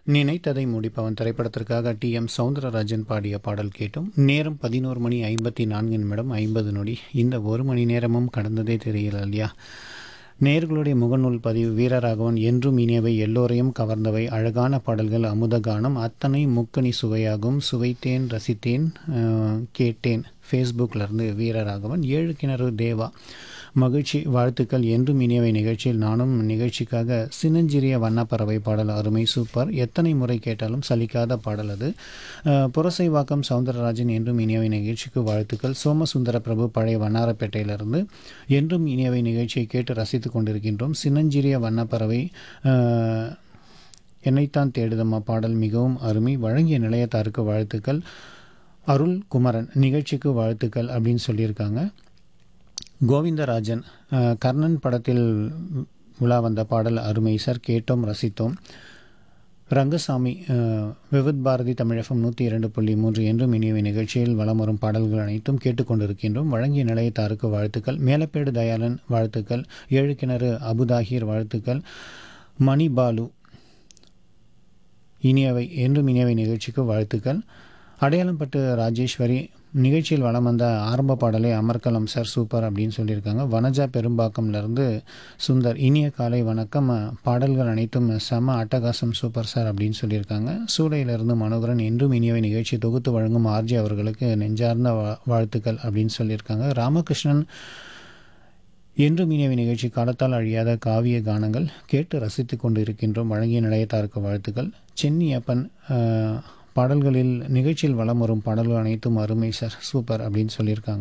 நினைத்ததை முடிப்பவன் திரைப்படத்திற்காக D M Soundararajan பாடிய பாடல் கேட்டும் நேரம் பதினோரு மணி ஐம்பத்தி நான்கு நிமிடம் ஐம்பது நொடி இந்த ஒரு மணி நேரமும் கடந்ததே தெரியல இல்லையா நேர்களுடைய முகநூல் பதிவு வீரராகவன் என்றும் இனியவை எல்லோரையும் கவர்ந்தவை அழகான பாடல்கள் அமுத கானம் அத்தனை முக்கணி சுவையாகும் சுவைத்தேன் ரசித்தேன் அஹ், கேட்டேன் ஃபேஸ்புக்கிலேருந்து வீரராகவன் ஏழு கிணறு தேவா மகிழ்ச்சி வாழ்த்துக்கள் என்றும் இனியவை நிகழ்ச்சியில் நானும் நிகழ்ச்சிக்காக சின்னஞ்சிறிய வண்ணப்பறவை பாடல் அருமை சூப்பர் எத்தனை முறை கேட்டாலும் சலிக்காத பாடல் அது அஹ், புரசைவாக்கம் சவுந்தரராஜன் என்றும் இனியவை நிகழ்ச்சிக்கு வாழ்த்துக்கள் சோமசுந்தர பிரபு பழைய வண்ணாரப்பேட்டையிலிருந்து என்றும் இனியவை நிகழ்ச்சியை கேட்டு ரசித்து கொண்டிருக்கின்றோம் சின்னஞ்சிறிய வண்ணப்பறவை அஹ், என்னைத்தான் தேடுதம்மா பாடல் மிகவும் அருமை வழங்கிய நிலையத்தாருக்கு வாழ்த்துக்கள் அருள் குமரன் நிகழ்ச்சிக்கு வாழ்த்துக்கள் அப்படின்னு சொல்லியிருக்காங்க கோவிந்தராஜன் அஹ், கர்ணன் படத்தில் உலா வந்த பாடல் அருமை சார் கேட்டோம் ரசித்தோம் ரங்கசாமி அஹ், விவித் பாரதி தமிழகம் நூற்றி இரண்டு புள்ளி மூன்று என்றும் இனியவை நிகழ்ச்சியில் வலம் வரும் பாடல்கள் அனைத்தும் கேட்டுக்கொண்டிருக்கின்றோம் வழங்கிய நிலையத்தாருக்கு வாழ்த்துக்கள் மேலப்பேடு தயாளன் வாழ்த்துக்கள் ஏழு கிணறு அபுதாகிர் வாழ்த்துக்கள் மணிபாலு இனியவை என்றும் இனியவை நிகழ்ச்சிக்கு வாழ்த்துக்கள் அடையாளம்பட்டு ராஜேஸ்வரி நிகழ்ச்சியில் வலம் வந்த ஆரம்ப பாடலை அமர்கலம் சார் சூப்பர் அப்படின்னு சொல்லியிருக்காங்க வனஜா பெரும்பாக்கம்லேருந்து சுந்தர் இனிய காலை வணக்கம் பாடல்கள் அனைத்தும் செம அட்டகாசம் சூப்பர் சார் அப்படின்னு சொல்லியிருக்காங்க சூளையிலிருந்து மனோகரன் என்றும் இனியவை நிகழ்ச்சி தொகுத்து வழங்கும் ஆர்ஜி அவர்களுக்கு நெஞ்சார்ந்த வா- வாழ்த்துக்கள் அப்படின்னு சொல்லியிருக்காங்க ராமகிருஷ்ணன் என்றும் இனியவை நிகழ்ச்சி காலத்தால் அழியாத காவிய கானங்கள் கேட்டு ரசித்து கொண்டு இருக்கின்றோம் வழங்கிய நிலையத்தாருக்கு வாழ்த்துக்கள் சென்னியப்பன் அஹ், பாடல்களில் நிகழ்ச்சியில் வலம் வரும் பாடல்கள் அனைத்தும் அருமை சார் சூப்பர் அப்படின்னு சொல்லியிருக்காங்க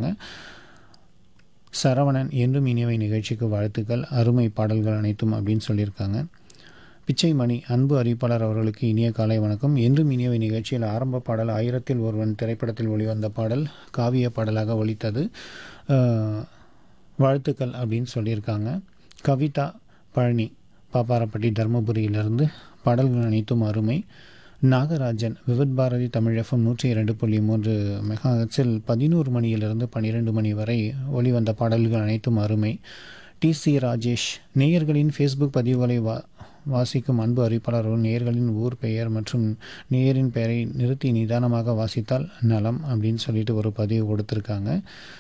சரவணன் என்றும் இனியவை நிகழ்ச்சிக்கு வாழ்த்துக்கள் அருமை பாடல்கள் அனைத்தும் அப்படின்னு சொல்லியிருக்காங்க பிச்சைமணி அன்பு அறிவிப்பாளர் அவர்களுக்கு இனிய காலை வணக்கம் என்றும் இனியவை நிகழ்ச்சியில் ஆரம்ப பாடல் ஆயிரத்தில் ஒருவன் திரைப்படத்தில் வெளிவந்த பாடல் காவிய பாடலாக ஒலித்தது அஹ், வாழ்த்துக்கள் அப்படின்னு சொல்லியிருக்காங்க கவிதா பழனி பாப்பாரப்பட்டி தருமபுரியிலிருந்து பாடல்கள் அனைத்தும் அருமை நாகராஜன் விவித் பாரதி தமிழ் எஃப்எம் நூற்றி இரண்டு புள்ளி மூன்று மெகாஹெட்ஸில் பதினோரு மணியிலிருந்து பன்னிரெண்டு மணி வரை ஒளிவந்த பாடல்கள் அனைத்தும் அருமை டி சி ராஜேஷ் நேயர்களின் ஃபேஸ்புக் பதிவுகளை வா வாசிக்கும் அன்பு அறிவிப்பாளர்கள் நேயர்களின் ஊர் பெயர் மற்றும் நேயரின் பெயரை நிறுத்தி நிதானமாக வாசித்தால் நலம் அப்படின்னு சொல்லிட்டு ஒரு பதிவு கொடுத்துருக்காங்க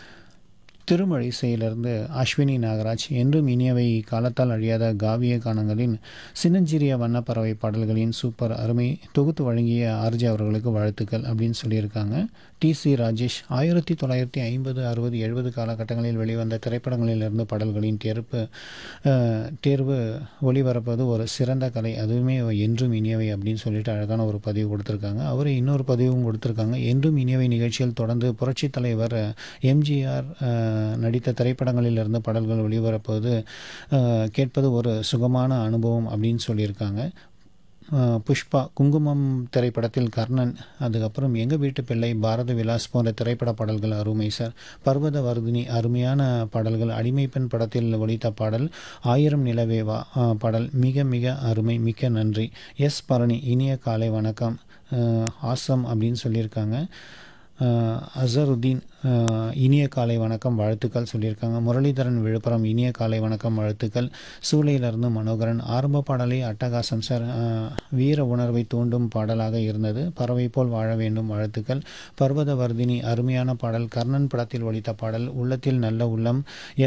திருமழிசையிலிருந்து அஸ்வினி நாகராஜ் என்றும் இனியவை காலத்தால் அழியாத காவிய கானங்களின் சின்னஞ்சிறிய வண்ணப்பறவை பாடல்களின் சூப்பர் அருமை தொகுத்து வழங்கிய ஆர்ஜி அவர்களுக்கு வாழ்த்துக்கள் அப்படின்னு சொல்லியிருக்காங்க டி சி ராஜேஷ் ஆயிரத்தி தொள்ளாயிரத்தி ஐம்பது அறுபது எழுபது காலகட்டங்களில் வெளிவந்த திரைப்படங்களிலிருந்து பாடல்களின் தேர்வு அஹ், தேர்வு ஒளிபரப்பது ஒரு சிறந்த கலை அதுவுமே என்றும் இனியவை அப்படின்னு சொல்லிட்டு அழகான ஒரு பதிவு கொடுத்துருக்காங்க அவர் இன்னொரு பதிவும் கொடுத்துருக்காங்க என்றும் இனியவை நிகழ்ச்சியில் தொடர்ந்து புரட்சித் தலைவர் எம்ஜிஆர் நடித்த திரைப்படங்களிலிருந்து பாடல்கள் ஒளிபரப்புவது அஹ், கேட்பது ஒரு சுகமான அனுபவம் அப்படின்னு சொல்லியிருக்காங்க அஹ், புஷ்பா குங்குமம் திரைப்படத்தில் கர்ணன் அதுக்கப்புறம் எங்கள் வீட்டு பிள்ளை பாரத விலாஸ் போன்ற திரைப்பட பாடல்கள் அருமை சார் பர்வத வர்தினி அருமையான பாடல்கள் அடிமை பெண் படத்தில் ஒலித்த பாடல் ஆயிரம் நிலவேவா அஹ், பாடல் மிக மிக அருமை மிக்க நன்றி எஸ் பரணி இனிய காலை வணக்கம் அஹ், ஆசம் அப்படின்னு சொல்லியிருக்காங்க அஹ், அசருதீன் அஹ், இனிய காலை வணக்கம் வாழ்த்துக்கள் சொல்லியிருக்காங்க முரளிதரன் விழுப்புரம் இனிய காலை வணக்கம் வாழ்த்துக்கள் சூளையிலிருந்து மனோகரன் ஆரம்ப பாடலே அட்டகாசம் சார் அஹ், வீர உணர்வை தூண்டும் பாடலாக இருந்தது பறவை போல் வாழ வேண்டும் வாழ்த்துக்கள் பர்வத வர்தினி அருமையான பாடல் கர்ணன் படத்தில் ஒலித்த பாடல் உள்ளத்தில் நல்ல உள்ளம்